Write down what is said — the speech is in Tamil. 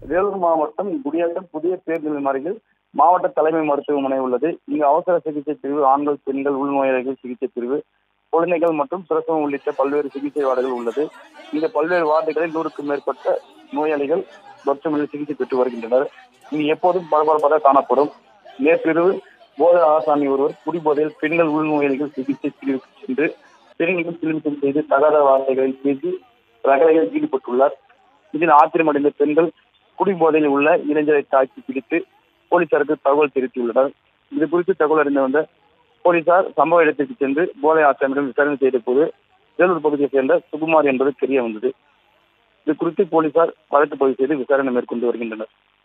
வேலூர் மாவட்டம் குடியாட்டம் புதிய பேருந்து நிலையம் அருகில் மாவட்ட தலைமை மருத்துவமனை உள்ளது இங்கு அவசர சிகிச்சை பிரிவு ஆண்கள் பெண்கள் உள்நோயாளிகள் சிகிச்சை பிரிவு குழந்தைகள் மற்றும் பிரசவம் உள்ளிட்ட பல்வேறு சிகிச்சை வார்டுகள் உள்ளது இந்த பல்வேறு வார்டுகளில் நூறுக்கும் மேற்பட்ட நோயாளிகள் மருத்துவமனையில் சிகிச்சை பெற்று வருகின்றனர் இங்கு எப்போதும் பரபரப்பாக காணப்படும் மேற்பிரிவு போதை ஆசாமி ஒருவர் குடிபோதையில் பெண்கள் உள்நோயாளிகள் சிகிச்சை பிரிவுக்கு சென்று பெண்களுக்கு சிலிமிசம் செய்து தகாத வார்த்தைகளை பேசி ரகளையில் ஈடுபட்டுள்ளார் இதில் ஆத்திரமடைந்த பெண்கள் குடிபோதையில் உள்ள இளைஞரை தாக்கி பிடித்து போலீசாருக்கு தகவல் தெரிவித்துள்ளனர் இது குறித்து தகவல் அறிந்து வந்த போலீசார் சம்பவ இடத்திற்கு சென்று போதை ஆசாமியிடம் விசாரணை செய்த போது வேலூர் பகுதியைச் சேர்ந்த சுகுமார் என்பது தெரிய வந்தது இது குறித்து போலீசார் வழக்கு பதிவு செய்து விசாரணை மேற்கொண்டு வருகின்றனர்